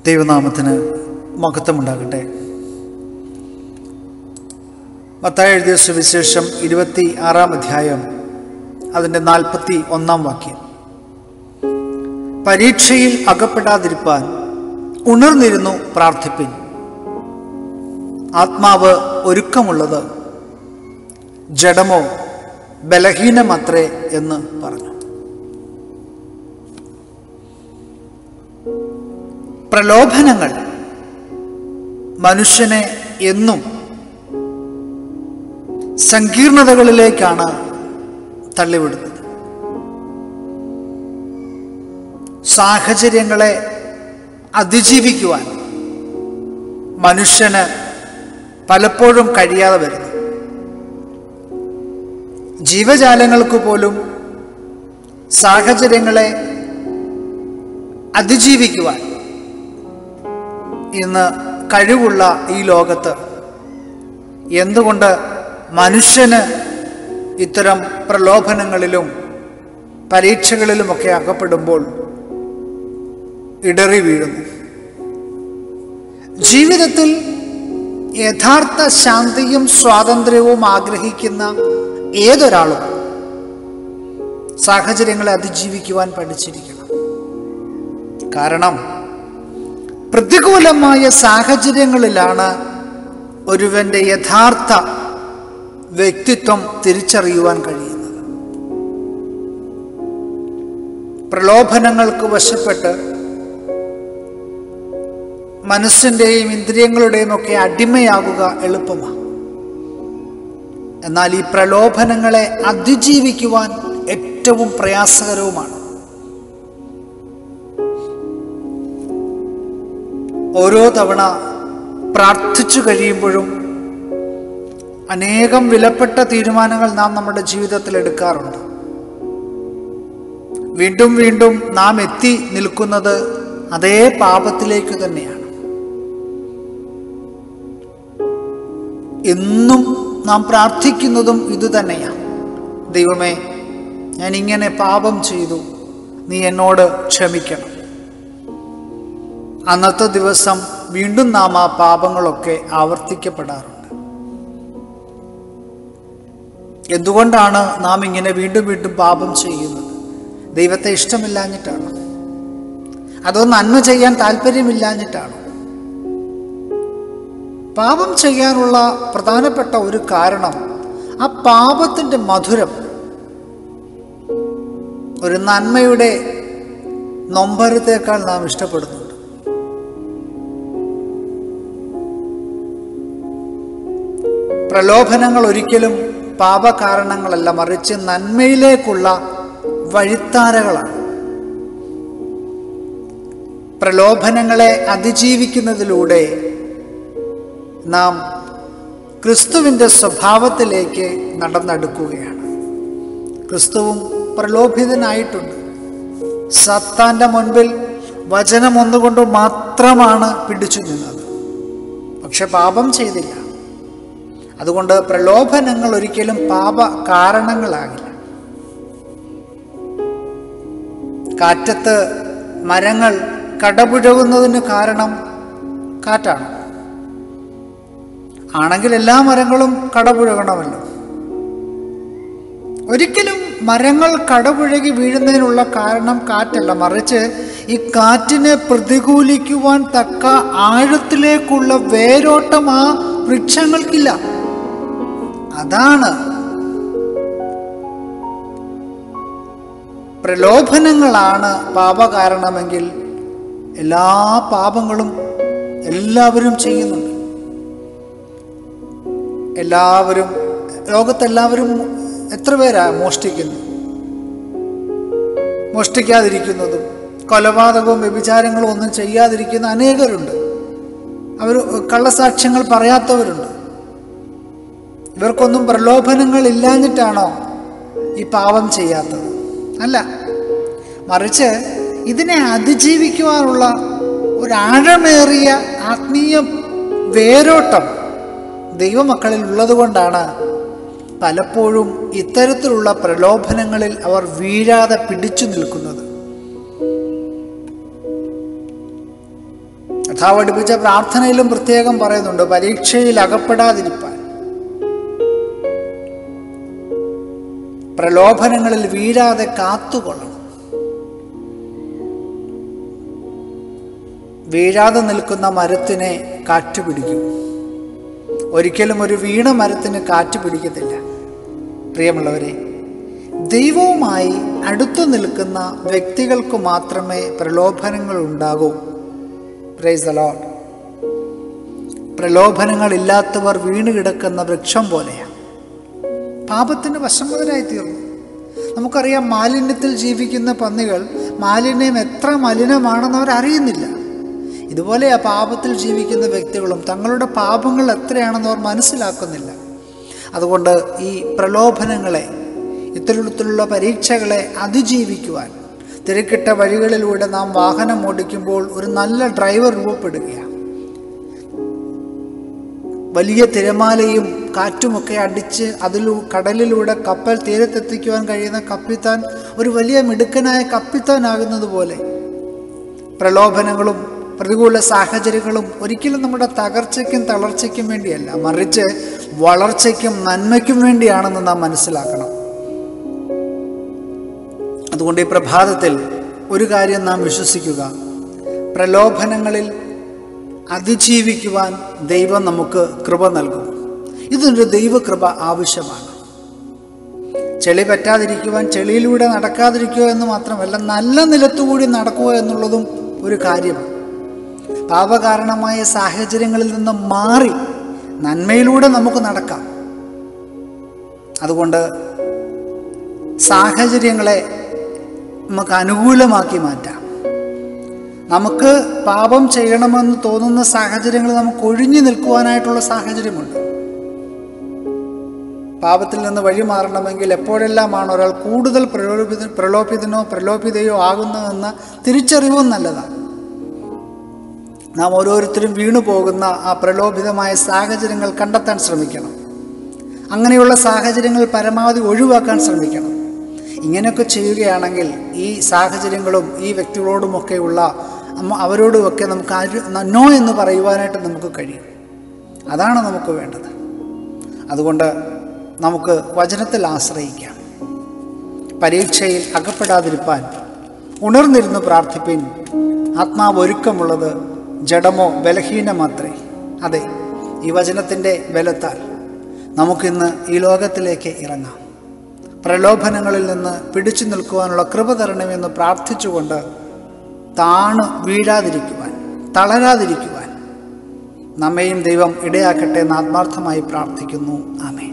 ദൈവനാമത്തിന് മഹത്വമുണ്ടാകട്ടെ മത്തായി എഴുതിയ സുവിശേഷം ഇരുപത്തി ആറാം അധ്യായം അതിൻ്റെ നാൽപ്പത്തി ഒന്നാം വാക്യം പരീക്ഷയിൽ അകപ്പെടാതിരിപ്പാൻ ഉണർന്നിരുന്നു പ്രാർത്ഥിപ്പിൻ ആത്മാവ് ഒരുക്കമുള്ളത് ജഡമോ ബലഹീനമത്രേ എന്ന് പറഞ്ഞു പ്രലോഭനങ്ങൾ മനുഷ്യനെ എന്നും സങ്കീർണതകളിലേക്കാണ് തള്ളിവിടുന്നത് സാഹചര്യങ്ങളെ അതിജീവിക്കുവാൻ മനുഷ്യന് പലപ്പോഴും കഴിയാതെ വരുന്നു ജീവജാലങ്ങൾക്ക് പോലും സാഹചര്യങ്ങളെ അതിജീവിക്കുവാൻ ഇന്ന് കഴിവുള്ള ഈ ലോകത്ത് എന്തുകൊണ്ട് മനുഷ്യന് ഇത്തരം പ്രലോഭനങ്ങളിലും പരീക്ഷകളിലുമൊക്കെ അകപ്പെടുമ്പോൾ ഇടറി വീഴുന്നു ജീവിതത്തിൽ യഥാർത്ഥ ശാന്തിയും സ്വാതന്ത്ര്യവും ആഗ്രഹിക്കുന്ന ഏതൊരാളും സാഹചര്യങ്ങളെ അതിജീവിക്കുവാൻ പഠിച്ചിരിക്കണം കാരണം പ്രതികൂലമായ സാഹചര്യങ്ങളിലാണ് ഒരുവന്റെ യഥാർത്ഥ വ്യക്തിത്വം തിരിച്ചറിയുവാൻ കഴിയുന്നത് പ്രലോഭനങ്ങൾക്ക് വശപ്പെട്ട് മനസ്സിൻ്റെയും ഇന്ദ്രിയങ്ങളുടെയും ഒക്കെ അടിമയാകുക എളുപ്പമാണ് എന്നാൽ ഈ പ്രലോഭനങ്ങളെ അതിജീവിക്കുവാൻ ഏറ്റവും പ്രയാസകരവുമാണ് ഓരോ തവണ പ്രാർത്ഥിച്ചു കഴിയുമ്പോഴും അനേകം വിലപ്പെട്ട തീരുമാനങ്ങൾ നാം നമ്മുടെ ജീവിതത്തിൽ എടുക്കാറുണ്ട് വീണ്ടും വീണ്ടും നാം എത്തി നിൽക്കുന്നത് അതേ പാപത്തിലേക്ക് തന്നെയാണ് എന്നും നാം പ്രാർത്ഥിക്കുന്നതും ഇതുതന്നെയാണ് ദൈവമേ ഞാൻ ഇങ്ങനെ പാപം ചെയ്തു നീ എന്നോട് ക്ഷമിക്കണം അന്നത്തെ ദിവസം വീണ്ടും നാം ആ പാപങ്ങളൊക്കെ ആവർത്തിക്കപ്പെടാറുണ്ട് എന്തുകൊണ്ടാണ് നാം ഇങ്ങനെ വീണ്ടും വീണ്ടും പാപം ചെയ്യുന്നത് ദൈവത്തെ ഇഷ്ടമില്ലാഞ്ഞിട്ടാണ് അതോ നന്മ ചെയ്യാൻ താല്പര്യമില്ലാഞ്ഞിട്ടാണ് പാപം ചെയ്യാനുള്ള പ്രധാനപ്പെട്ട ഒരു കാരണം ആ പാപത്തിൻ്റെ മധുരം ഒരു നന്മയുടെ നൊമ്പരത്തേക്കാൾ നാം ഇഷ്ടപ്പെടുന്നുണ്ട് പ്രലോഭനങ്ങൾ ഒരിക്കലും പാപകാരണങ്ങളല്ല മറിച്ച് നന്മയിലേക്കുള്ള വഴിത്താരകളാണ് പ്രലോഭനങ്ങളെ അതിജീവിക്കുന്നതിലൂടെ നാം ക്രിസ്തുവിൻ്റെ സ്വഭാവത്തിലേക്ക് നടന്നെടുക്കുകയാണ് ക്രിസ്തുവും പ്രലോഭിതനായിട്ടുണ്ട് സത്താൻ്റെ മുൻപിൽ വചനം ഒന്നുകൊണ്ട് മാത്രമാണ് പിടിച്ചു നിന്നത് പക്ഷെ പാപം ചെയ്തില്ല അതുകൊണ്ട് പ്രലോഭനങ്ങൾ ഒരിക്കലും പാപ കാരണങ്ങളാകില്ല കാറ്റത്ത് മരങ്ങൾ കടപുഴകുന്നതിന് കാരണം കാറ്റാണ് ആണെങ്കിൽ എല്ലാ മരങ്ങളും കടപുഴകണമല്ലോ ഒരിക്കലും മരങ്ങൾ കടപുഴകി വീഴുന്നതിനുള്ള കാരണം കാറ്റല്ല മറിച്ച് ഈ കാറ്റിനെ പ്രതികൂലിക്കുവാൻ തക്ക ആഴത്തിലേക്കുള്ള വേരോട്ടം ആ വൃക്ഷങ്ങൾക്കില്ല അതാണ് പ്രലോഭനങ്ങളാണ് പാപകാരണമെങ്കിൽ എല്ലാ പാപങ്ങളും എല്ലാവരും ചെയ്യുന്നുണ്ട് എല്ലാവരും ലോകത്തെല്ലാവരും എത്ര പേരാ മോഷ്ടിക്കുന്നു മോഷ്ടിക്കാതിരിക്കുന്നതും കൊലപാതകവും വ്യഭിചാരങ്ങളും ഒന്നും ചെയ്യാതിരിക്കുന്ന അനേകരുണ്ട് അവർ കള്ളസാക്ഷ്യങ്ങൾ പറയാത്തവരുണ്ട് ഇവർക്കൊന്നും പ്രലോഭനങ്ങൾ ഇല്ലാഞ്ഞിട്ടാണോ ഈ പാപം ചെയ്യാത്തത് അല്ല മറിച്ച് ഇതിനെ അതിജീവിക്കുവാനുള്ള ഒരാഴമേറിയ ആത്മീയ വേരോട്ടം ദൈവമക്കളിൽ ഉള്ളതുകൊണ്ടാണ് പലപ്പോഴും ഇത്തരത്തിലുള്ള പ്രലോഭനങ്ങളിൽ അവർ വീഴാതെ പിടിച്ചു നിൽക്കുന്നത് കർത്താവ് പഠിപ്പിച്ച പ്രാർത്ഥനയിലും പ്രത്യേകം പറയുന്നുണ്ട് പരീക്ഷയിൽ അകപ്പെടാതിരിപ്പാൻ പ്രലോഭനങ്ങളിൽ വീഴാതെ കാത്തുകൊള്ളണം വീഴാതെ നിൽക്കുന്ന മരത്തിനെ കാറ്റ് പിടിക്കും ഒരിക്കലും ഒരു വീണ മരത്തിന് കാറ്റ് പിടിക്കത്തില്ല പ്രിയമുള്ളവരെ ദൈവവുമായി അടുത്തു നിൽക്കുന്ന വ്യക്തികൾക്ക് മാത്രമേ പ്രലോഭനങ്ങൾ ഉണ്ടാകൂ പ്രൈസ് ദ ലോർഡ് പ്രലോഭനങ്ങളില്ലാത്തവർ വീണ് കിടക്കുന്ന വൃക്ഷം പോലെയാണ് പാപത്തിന് വശംവതരായി തീർന്നു നമുക്കറിയാം മാലിന്യത്തിൽ ജീവിക്കുന്ന പന്നികൾ മാലിന്യം എത്ര മലിനമാണെന്ന് അവർ അറിയുന്നില്ല ഇതുപോലെ ആ പാപത്തിൽ ജീവിക്കുന്ന വ്യക്തികളും തങ്ങളുടെ പാപങ്ങൾ എത്രയാണെന്ന് അവർ മനസ്സിലാക്കുന്നില്ല അതുകൊണ്ട് ഈ പ്രലോഭനങ്ങളെ ഇത്തരത്തിലുള്ള പരീക്ഷകളെ അതിജീവിക്കുവാൻ തിരക്കിട്ട വഴികളിലൂടെ നാം വാഹനം ഓടിക്കുമ്പോൾ ഒരു നല്ല ഡ്രൈവർ രൂപപ്പെടുകയാണ് വലിയ തിരമാലയും കാറ്റുമൊക്കെ അടിച്ച് അതിലൂ കടലിലൂടെ കപ്പൽ തീരത്തെത്തിക്കുവാൻ കഴിയുന്ന കപ്പിത്താൻ ഒരു വലിയ മിടുക്കനായ കപ്പിത്താനാകുന്നത് പോലെ പ്രലോഭനങ്ങളും പ്രതികൂല സാഹചര്യങ്ങളും ഒരിക്കലും നമ്മുടെ തകർച്ചയ്ക്കും തളർച്ചയ്ക്കും വേണ്ടിയല്ല മറിച്ച് വളർച്ചയ്ക്കും നന്മയ്ക്കും വേണ്ടിയാണെന്ന് നാം മനസ്സിലാക്കണം അതുകൊണ്ട് ഈ പ്രഭാതത്തിൽ ഒരു കാര്യം നാം വിശ്വസിക്കുക പ്രലോഭനങ്ങളിൽ അതിജീവിക്കുവാൻ ദൈവം നമുക്ക് കൃപ നൽകും ഇതൊരു ദൈവകൃപ ആവശ്യമാണ് ചെളി പറ്റാതിരിക്കുവാൻ ചെളിയിലൂടെ നടക്കാതിരിക്കുക എന്ന് മാത്രമല്ല നല്ല നിലത്തുകൂടി നടക്കുക എന്നുള്ളതും ഒരു കാര്യമാണ് പാപകാരണമായ സാഹചര്യങ്ങളിൽ നിന്ന് മാറി നന്മയിലൂടെ നമുക്ക് നടക്കാം അതുകൊണ്ട് സാഹചര്യങ്ങളെ നമുക്ക് അനുകൂലമാക്കി മാറ്റാം നമുക്ക് പാപം ചെയ്യണമെന്ന് തോന്നുന്ന സാഹചര്യങ്ങൾ നമുക്ക് ഒഴിഞ്ഞു നിൽക്കുവാനായിട്ടുള്ള സാഹചര്യമുണ്ട് പാപത്തിൽ നിന്ന് വഴി മാറണമെങ്കിൽ എപ്പോഴെല്ലാമാണ് ഒരാൾ കൂടുതൽ പ്രലോഭിത പ്രലോഭിതനോ പ്രലോഭിതയോ ആകുന്നതെന്ന തിരിച്ചറിവും നല്ലതാണ് നാം ഓരോരുത്തരും വീണു പോകുന്ന ആ പ്രലോഭിതമായ സാഹചര്യങ്ങൾ കണ്ടെത്താൻ ശ്രമിക്കണം അങ്ങനെയുള്ള സാഹചര്യങ്ങൾ പരമാവധി ഒഴിവാക്കാൻ ശ്രമിക്കണം ഇങ്ങനെയൊക്കെ ചെയ്യുകയാണെങ്കിൽ ഈ സാഹചര്യങ്ങളും ഈ വ്യക്തികളോടുമൊക്കെയുള്ള അമ്മ- അവരോടുമൊക്കെ നമുക്ക് അരു നോ എന്ന് പറയുവാനായിട്ട് നമുക്ക് കഴിയും അതാണ് നമുക്ക് വേണ്ടത് അതുകൊണ്ട് നമുക്ക് വചനത്തിൽ ആശ്രയിക്കാം പരീക്ഷയിൽ അകപ്പെടാതിരിപ്പാൻ ഉണർന്നിരുന്ന് പ്രാർത്ഥിപ്പിൻ ആത്മാവ് ഒരുക്കമുള്ളത് ജഡമോ ബലഹീനമാത്രേ അതെ ഈ വചനത്തിൻ്റെ ബലത്താൽ നമുക്കിന്ന് ഈ ലോകത്തിലേക്ക് ഇറങ്ങാം പ്രലോഭനങ്ങളിൽ നിന്ന് പിടിച്ചു നിൽക്കുവാനുള്ള കൃപ തരണമെന്ന് പ്രാർത്ഥിച്ചുകൊണ്ട് താണ് വീഴാതിരിക്കുവാൻ തളരാതിരിക്കുവാൻ നമ്മെയും ദൈവം ഇടയാക്കട്ടെ എന്ന് ആത്മാർത്ഥമായി പ്രാർത്ഥിക്കുന്നു ആമേ